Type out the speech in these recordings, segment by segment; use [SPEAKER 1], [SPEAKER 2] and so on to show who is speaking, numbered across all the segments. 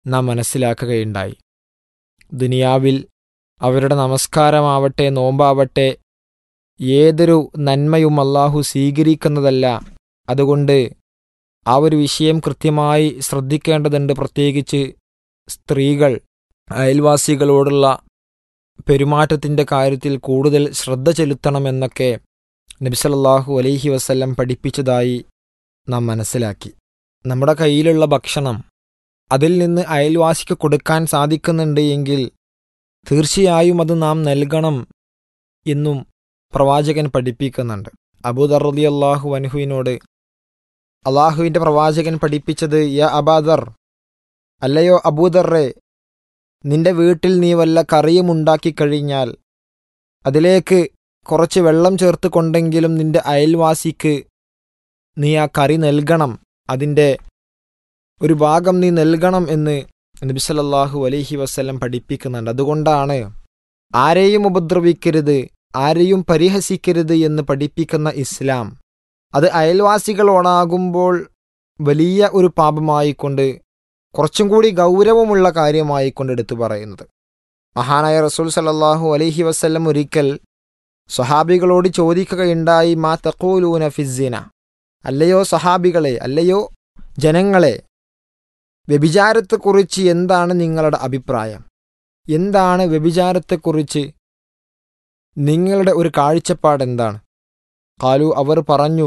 [SPEAKER 1] നാം മനസ്സിലാക്കുകയുണ്ടായി ദുനിയാവിൽ അവരുടെ നമസ്കാരമാവട്ടെ നോമ്പാവട്ടെ ഏതൊരു നന്മയും അള്ളാഹു സ്വീകരിക്കുന്നതല്ല അതുകൊണ്ട് ആ ഒരു വിഷയം കൃത്യമായി ശ്രദ്ധിക്കേണ്ടതുണ്ട് പ്രത്യേകിച്ച് സ്ത്രീകൾ അയൽവാസികളോടുള്ള പെരുമാറ്റത്തിൻ്റെ കാര്യത്തിൽ കൂടുതൽ ശ്രദ്ധ ചെലുത്തണമെന്നൊക്കെ നബിസലല്ലാഹു അലൈഹി വസല്ലം പഠിപ്പിച്ചതായി നാം മനസ്സിലാക്കി നമ്മുടെ കയ്യിലുള്ള ഭക്ഷണം അതിൽ നിന്ന് അയൽവാസിക്ക് കൊടുക്കാൻ സാധിക്കുന്നുണ്ട് എങ്കിൽ തീർച്ചയായും അത് നാം നൽകണം എന്നും പ്രവാചകൻ പഠിപ്പിക്കുന്നുണ്ട് അബൂദർ റലി അള്ളാഹു അൻഹുവിനോട് അള്ളാഹുവിൻ്റെ പ്രവാചകൻ പഠിപ്പിച്ചത് യ അബാദർ അല്ലയോ അബൂദർറെ നിന്റെ വീട്ടിൽ നീ വല്ല കറിയും ഉണ്ടാക്കിക്കഴിഞ്ഞാൽ അതിലേക്ക് കുറച്ച് വെള്ളം ചേർത്ത് കൊണ്ടെങ്കിലും നിന്റെ അയൽവാസിക്ക് നീ ആ കറി നൽകണം അതിൻ്റെ ഒരു ഭാഗം നീ നൽകണം എന്ന് നബിസലല്ലാഹു അലൈഹി വസ്ലം പഠിപ്പിക്കുന്നുണ്ട് അതുകൊണ്ടാണ് ആരെയും ഉപദ്രവിക്കരുത് ആരെയും പരിഹസിക്കരുത് എന്ന് പഠിപ്പിക്കുന്ന ഇസ്ലാം അത് അയൽവാസികളോടാകുമ്പോൾ വലിയ ഒരു പാപമായിക്കൊണ്ട് കുറച്ചും കൂടി ഗൗരവമുള്ള കാര്യമായിക്കൊണ്ട് എടുത്തു പറയുന്നത് മഹാനായ റസൂൽ സലല്ലാഹു അലൈഹി വസ്ല്ലം ഒരിക്കൽ സ്വഹാബികളോട് ചോദിക്കുകയുണ്ടായി മാ തഖൂലൂന ഫിസിന അല്ലയോ സഹാബികളെ അല്ലയോ ജനങ്ങളെ വ്യഭിചാരത്തെക്കുറിച്ച് എന്താണ് നിങ്ങളുടെ അഭിപ്രായം എന്താണ് വ്യഭിചാരത്തെക്കുറിച്ച് നിങ്ങളുടെ ഒരു കാഴ്ചപ്പാട് എന്താണ് കാലു അവർ പറഞ്ഞു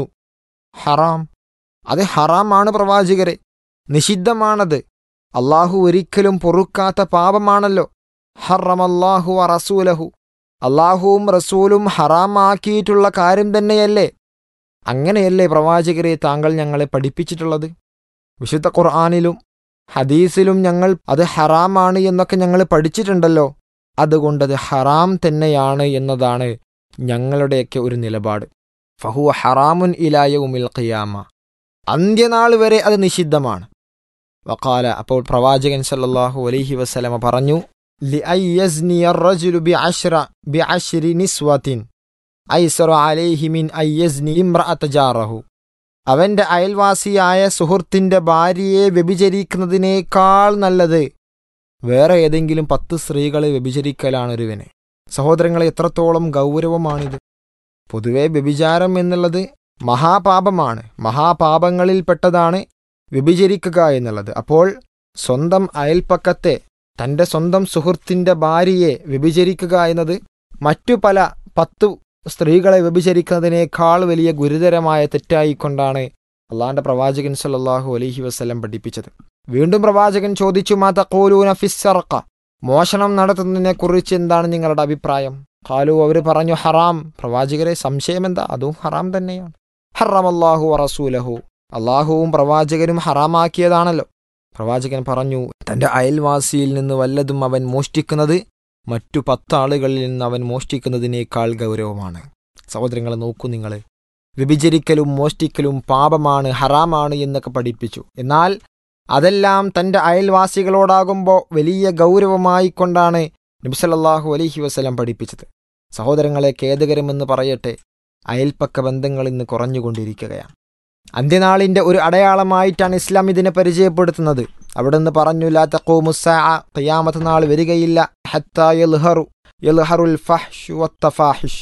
[SPEAKER 1] ഹറാം അത് ഹറാമാണ് പ്രവാചകരെ നിഷിദ്ധമാണത് അള്ളാഹു ഒരിക്കലും പൊറുക്കാത്ത പാപമാണല്ലോ ഹറമല്ലാഹു റസൂലഹു അള്ളാഹുവും റസൂലും ഹറാമാക്കിയിട്ടുള്ള കാര്യം തന്നെയല്ലേ അങ്ങനെയല്ലേ പ്രവാചകരെ താങ്കൾ ഞങ്ങളെ പഠിപ്പിച്ചിട്ടുള്ളത് വിശുദ്ധ ഖുർആാനിലും ഹദീസിലും ഞങ്ങൾ അത് ഹറാമാണ് എന്നൊക്കെ ഞങ്ങൾ പഠിച്ചിട്ടുണ്ടല്ലോ അതുകൊണ്ടത് ഹറാം തന്നെയാണ് എന്നതാണ് ഞങ്ങളുടെയൊക്കെ ഒരു നിലപാട് ഫഹു ഹറാമുൻ ഇലായ ഉമിൽ ഖിയാമ അന്ത്യനാൾ വരെ അത് നിഷിദ്ധമാണ് വക്കാല അപ്പോൾ പ്രവാചകൻ സല്ലല്ലാഹു അലൈഹി വസല്ലമ പറഞ്ഞു لأن يزني الرجل بعشر بعشر نسوة أيسر عليه من أن يزني امرأة جاره അവന്റെ അയൽവാസിയായ സുഹൃത്തിന്റെ ഭാര്യയെ വ്യഭിചരിക്കുന്നതിനേക്കാൾ നല്ലത് വേറെ ഏതെങ്കിലും പത്ത് സ്ത്രീകളെ വ്യഭിചരിക്കലാണ് ഒരുവന് സഹോദരങ്ങളെ എത്രത്തോളം ഗൗരവമാണിത് പൊതുവെ വ്യഭിചാരം എന്നുള്ളത് മഹാപാപമാണ് മഹാപാപങ്ങളിൽപ്പെട്ടതാണ് വ്യഭിചരിക്കുക എന്നുള്ളത് അപ്പോൾ സ്വന്തം അയൽപ്പക്കത്തെ തൻ്റെ സ്വന്തം സുഹൃത്തിൻ്റെ ഭാര്യയെ വ്യഭിചരിക്കുക എന്നത് മറ്റു പല പത്തു സ്ത്രീകളെ വ്യഭിചരിക്കുന്നതിനേക്കാൾ വലിയ ഗുരുതരമായ തെറ്റായിക്കൊണ്ടാണ് അള്ളാന്റെ പ്രവാചകൻ സല്ലല്ലാഹു അലൈഹി വസ്ലം പഠിപ്പിച്ചത് വീണ്ടും പ്രവാചകൻ ചോദിച്ചു മാ തഖൂലൂന ഫിസ്സറക്ക മോഷണം നടത്തുന്നതിനെ കുറിച്ച് എന്താണ് നിങ്ങളുടെ അഭിപ്രായം ഖാലു അവർ പറഞ്ഞു ഹറാം പ്രവാചകരെ സംശയം എന്താ അതും ഹറാം തന്നെയാണ് ഹറാം അള്ളാഹു റസൂലഹു അള്ളാഹുവും പ്രവാചകനും ഹറാമാക്കിയതാണല്ലോ പ്രവാചകൻ പറഞ്ഞു തന്റെ അയൽവാസിയിൽ നിന്ന് വല്ലതും അവൻ മോഷ്ടിക്കുന്നത് മറ്റു പത്താളുകളിൽ നിന്ന് അവൻ മോഷ്ടിക്കുന്നതിനേക്കാൾ ഗൗരവമാണ് സഹോദരങ്ങളെ നോക്കൂ നിങ്ങൾ വ്യഭിചരിക്കലും മോഷ്ടിക്കലും പാപമാണ് ഹറാമാണ് എന്നൊക്കെ പഠിപ്പിച്ചു എന്നാൽ അതെല്ലാം തൻ്റെ അയൽവാസികളോടാകുമ്പോൾ വലിയ ഗൗരവമായി കൊണ്ടാണ് നബിസല്ലാഹു അലൈഹി വസ്ലം പഠിപ്പിച്ചത് സഹോദരങ്ങളെ ഖേദകരമെന്ന് പറയട്ടെ അയൽപ്പക്ക ബന്ധങ്ങൾ ഇന്ന് കുറഞ്ഞുകൊണ്ടിരിക്കുകയാണ് അന്ത്യനാളിന്റെ ഒരു അടയാളമായിട്ടാണ് ഇസ്ലാം ഇതിനെ പരിചയപ്പെടുത്തുന്നത് അവിടെ നിന്ന് പറഞ്ഞു ലാ തഖൂമുസ്സാ ഖിയാമത്ത് നാൾ വരികയില്ല ഹത്താ യൽഹറു യൽഹറുൽ ഫഹ്ഷു വത്തഫാഹിഷ്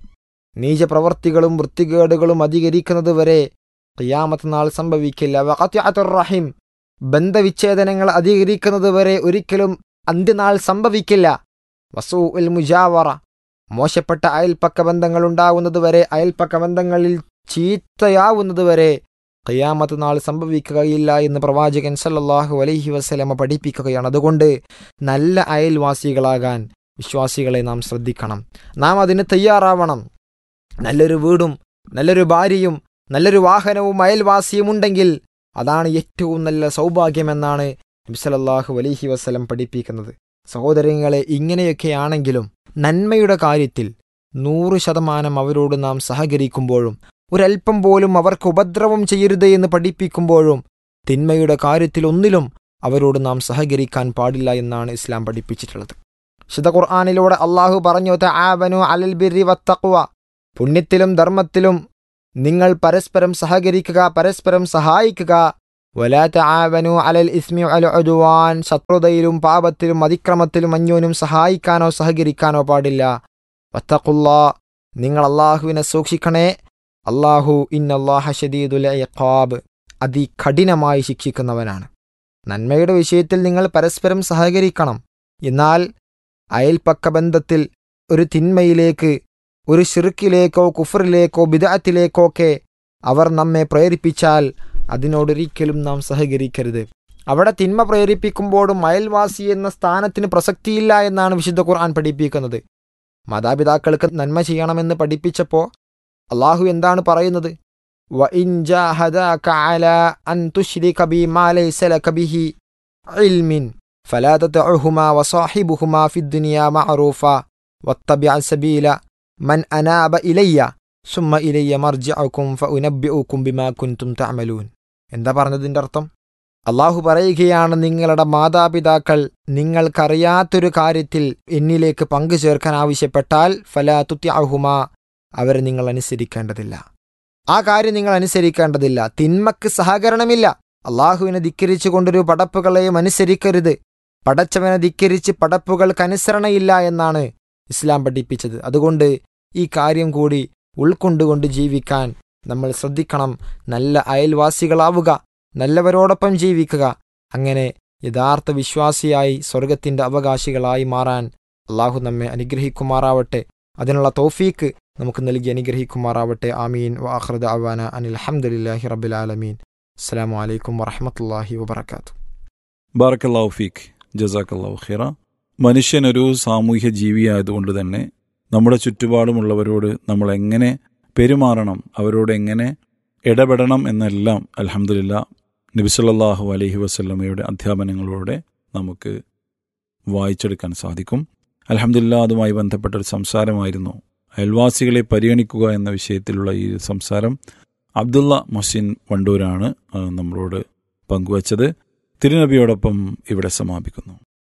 [SPEAKER 1] നീച പ്രവർത്തികളും വൃത്തികേടുകളും അധികരിക്കുന്നത് വരെ ഖിയാമത്ത് നാൾ സംഭവിക്കില്ല വഖത്തിഅത്തുർ റഹിം ബന്ധവിച്ഛേദനങ്ങൾ അധികരിക്കുന്നത് വരെ ഒരിക്കലും അന്ത്യനാൾ സംഭവിക്കില്ല വസൂ ഉൽ മുജാവറ മോശപ്പെട്ട അയൽപ്പക്ക ബന്ധങ്ങൾ ഉണ്ടാകുന്നതുവരെ അയൽപ്പക്ക ബന്ധങ്ങളിൽ ചീത്തയാവുന്നതുവരെ ഖിയാമത്ത് നാൾ സംഭവിക്കുകയില്ല എന്ന് പ്രവാചകൻ സല്ലല്ലാഹു അലൈഹി വസല്ലമ പഠിപ്പിക്കുകയാണ് അതുകൊണ്ട് നല്ല അയൽവാസികളാകാൻ വിശ്വാസികളെ നാം ശ്രദ്ധിക്കണം നാം അതിന് തയ്യാറാവണം നല്ലൊരു വീടും നല്ലൊരു ഭാര്യയും നല്ലൊരു വാഹനവും അയൽവാസിയും ഉണ്ടെങ്കിൽ അതാണ് ഏറ്റവും നല്ല സൗഭാഗ്യമെന്നാണ് നബ്സലല്ലാഹു അലൈഹി വസ്ലം പഠിപ്പിക്കുന്നത് സഹോദരങ്ങളെ ഇങ്ങനെയൊക്കെയാണെങ്കിലും നന്മയുടെ കാര്യത്തിൽ നൂറ് ശതമാനം അവരോട് നാം സഹകരിക്കുമ്പോഴും ഒരൽപ്പം പോലും അവർക്ക് ഉപദ്രവം ചെയ്യരുത് എന്ന് പഠിപ്പിക്കുമ്പോഴും തിന്മയുടെ കാര്യത്തിൽ ഒന്നിലും അവരോട് നാം സഹകരിക്കാൻ പാടില്ല എന്നാണ് ഇസ്ലാം പഠിപ്പിച്ചിട്ടുള്ളത് ശുദ്ധ ഖുർആാനിലൂടെ അള്ളാഹു പറഞ്ഞു ആവനു അലൽ ബിരി വത്തഖ്വ പുണ്യത്തിലും ധർമ്മത്തിലും നിങ്ങൾ പരസ്പരം സഹകരിക്കുക പരസ്പരം സഹായിക്കുക വലാ തആവനു അലൽ ഇസ്മി അൽ ഉദ്വാൻ ശത്രുതയിലും പാപത്തിലും അതിക്രമത്തിലും അന്യോനും സഹായിക്കാനോ സഹകരിക്കാനോ പാടില്ല വത്തഖുല്ലാ നിങ്ങൾ അള്ളാഹുവിനെ സൂക്ഷിക്കണേ അള്ളാഹു ഇന്നല്ലാഹ ഷദീദുൽ ഇഖാബ് അതികഠിനമായി ശിക്ഷിക്കുന്നവനാണ് നന്മയുടെ വിഷയത്തിൽ നിങ്ങൾ പരസ്പരം സഹകരിക്കണം എന്നാൽ അയൽപ്പക്ക ബന്ധത്തിൽ ഒരു തിന്മയിലേക്ക് ഒരു ഷിർക്കിലേക്കോ കുഫറിലേക്കോ ബിദഅത്തിലേക്കോ ഒക്കെ അവർ നമ്മെ പ്രേരിപ്പിച്ചാൽ അതിനോടൊരിക്കലും നാം സഹകരിക്കരുത് അവിടെ തിന്മ പ്രേരിപ്പിക്കുമ്പോഴും അയൽവാസി എന്ന സ്ഥാനത്തിന് പ്രസക്തിയില്ല എന്നാണ് വിശുദ്ധ ഖുർആൻ പഠിപ്പിക്കുന്നത് മാതാപിതാക്കൾക്ക് നന്മ ചെയ്യണമെന്ന് പഠിപ്പിച്ചപ്പോൾ അള്ളാഹു എന്താണ് പറയുന്നത് وَإِنْ جَاهَدَاكَ عَلَىٰ أَن تُشْرِكَ بِي مَا لَيْسَ لَكَ بِهِ عِلْمٍ فَلَا تُطِعْهُمَا وَصَاحِبْهُمَا فِي الدُّنْيَا مَعْرُوفًا وَاتَّبِعْ سَبِيلَ مَنْ أَنَابَ إِلَيَّ ثُمَّ إِلَيَّ مَرْجِعُكُمْ فَأُنَبِّئُكُم بِمَا كُنتُمْ تَعْمَلُونَ എന്താ പറഞ്ഞതിൻ്റെ അർത്ഥം അള്ളാഹു പറയുകയാണ് നിങ്ങളുടെ മാതാപിതാക്കൾ നിങ്ങൾക്കറിയാത്തൊരു കാര്യത്തിൽ എന്നിലേക്ക് പങ്കു ചേർക്കാൻ ആവശ്യപ്പെട്ടാൽ ഫലാ തുത്യാഹുമ അവരെ നിങ്ങൾ അനുസരിക്കേണ്ടതില്ല ആ കാര്യം നിങ്ങൾ അനുസരിക്കേണ്ടതില്ല തിന്മക്ക് സഹകരണമില്ല അള്ളാഹുവിനെ ധിക്കരിച്ചു കൊണ്ടൊരു പടപ്പുകളെയും അനുസരിക്കരുത് പടച്ചവനെ ധിക്കരിച്ച് പടപ്പുകൾക്ക് അനുസരണയില്ല എന്നാണ് ഇസ്ലാം പഠിപ്പിച്ചത് അതുകൊണ്ട് ഈ കാര്യം കൂടി ഉൾക്കൊണ്ടുകൊണ്ട് ജീവിക്കാൻ നമ്മൾ ശ്രദ്ധിക്കണം നല്ല അയൽവാസികളാവുക നല്ലവരോടൊപ്പം ജീവിക്കുക അങ്ങനെ യഥാർത്ഥ വിശ്വാസിയായി സ്വർഗത്തിന്റെ അവകാശികളായി മാറാൻ അള്ളാഹു നമ്മെ അനുഗ്രഹിക്കുമാറാവട്ടെ അതിനുള്ള തൗഫീക്ക് നമുക്ക് നൽകി അനുഗ്രഹിക്കുമാറാവട്ടെ ആമീൻ വാഹൃദ അവാന അനിൽ അഹമ്മദില്ലാഹി റബ്ബിൽ ആലമീൻ അസ്സാം വലൈക്കും വറഹമത്തല്ലാഹി വബർക്കാത്തു
[SPEAKER 2] ബാറക്കല്ലാഹു ഫീഖ് ജസാക്കല്ലാഹു ഖിറ മനുഷ്യൻ ഒരു സാമൂഹ്യ ജീവിയായതുകൊണ്ട് തന്നെ നമ്മുടെ ചുറ്റുപാടുമുള്ളവരോട് നമ്മൾ എങ്ങനെ പെരുമാറണം അവരോട് എങ്ങനെ ഇടപെടണം എന്നെല്ലാം അലഹമില്ല നബിസല്ലാഹു അലഹി വസ്ല്ലമയുടെ അധ്യാപനങ്ങളോടെ നമുക്ക് വായിച്ചെടുക്കാൻ സാധിക്കും അലഹമില്ല അതുമായി ബന്ധപ്പെട്ട ഒരു സംസാരമായിരുന്നു അയൽവാസികളെ പരിഗണിക്കുക എന്ന വിഷയത്തിലുള്ള ഈ സംസാരം അബ്ദുള്ള മൊസിൻ വണ്ടൂരാണ് ആ, നമ്മളോട് പങ്കുവച്ചത് തിരുനബിയോടൊപ്പം ഇവിടെ സമാപിക്കുന്നു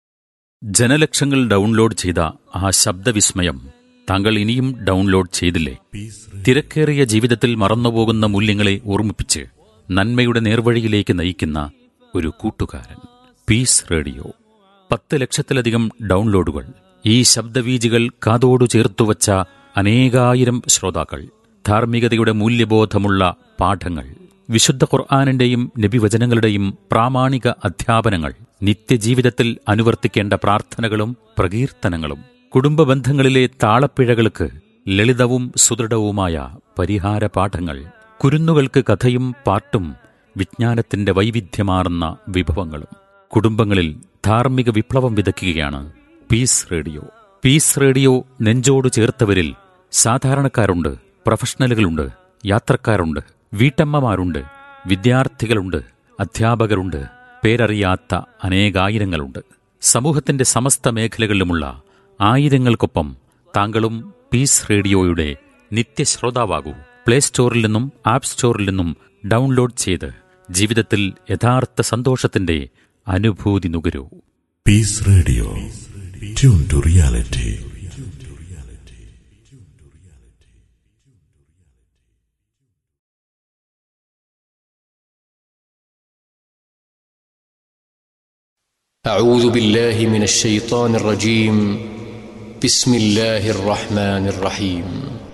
[SPEAKER 3] ജനലക്ഷങ്ങൾ ഡൗൺലോഡ് ചെയ്ത ആ ശബ്ദവിസ്മയം താങ്കൾ ഇനിയും ഡൗൺലോഡ് ചെയ്തില്ലേ തിരക്കേറിയ ജീവിതത്തിൽ മറന്നുപോകുന്ന മൂല്യങ്ങളെ ഓർമ്മിപ്പിച്ച് നന്മയുടെ നേർവഴിയിലേക്ക് നയിക്കുന്ന ഒരു കൂട്ടുകാരൻ പീസ് റേഡിയോ പത്ത് ലക്ഷത്തിലധികം ഡൗൺലോഡുകൾ ഈ ശബ്ദവീജികൾ കാതോടു ചേർത്തുവച്ച അനേകായിരം ശ്രോതാക്കൾ ധാർമ്മികതയുടെ മൂല്യബോധമുള്ള പാഠങ്ങൾ വിശുദ്ധ ഖുർആാനിന്റെയും നബിവചനങ്ങളുടെയും പ്രാമാണിക അധ്യാപനങ്ങൾ നിത്യജീവിതത്തിൽ അനുവർത്തിക്കേണ്ട പ്രാർത്ഥനകളും പ്രകീർത്തനങ്ങളും കുടുംബ ബന്ധങ്ങളിലെ താളപ്പിഴകൾക്ക് ലളിതവും സുദൃഢവുമായ പരിഹാര പാഠങ്ങൾ കുരുന്നുകൾക്ക് കഥയും പാട്ടും വിജ്ഞാനത്തിന്റെ വൈവിധ്യമാർന്ന വിഭവങ്ങളും കുടുംബങ്ങളിൽ ധാർമ്മിക വിപ്ലവം വിതയ്ക്കുകയാണ് പീസ് റേഡിയോ പീസ് റേഡിയോ നെഞ്ചോട് ചേർത്തവരിൽ സാധാരണക്കാരുണ്ട് പ്രൊഫഷണലുകളുണ്ട് യാത്രക്കാരുണ്ട് വീട്ടമ്മമാരുണ്ട് വിദ്യാർത്ഥികളുണ്ട് അധ്യാപകരുണ്ട് പേരറിയാത്ത അനേകായിരങ്ങളുണ്ട് സമൂഹത്തിന്റെ സമസ്ത മേഖലകളിലുമുള്ള ആയിരങ്ങൾക്കൊപ്പം താങ്കളും പീസ് റേഡിയോയുടെ നിത്യശ്രോതാവാകൂ പ്ലേ സ്റ്റോറിൽ നിന്നും ആപ്പ് സ്റ്റോറിൽ നിന്നും ഡൗൺലോഡ് ചെയ്ത് ജീവിതത്തിൽ യഥാർത്ഥ സന്തോഷത്തിന്റെ അനുഭൂതി നുകരൂ
[SPEAKER 4] Peace Radio. Tune to reality.
[SPEAKER 5] أعوذ بالله من الشيطان الرجيم بسم الله الرحمن الرحيم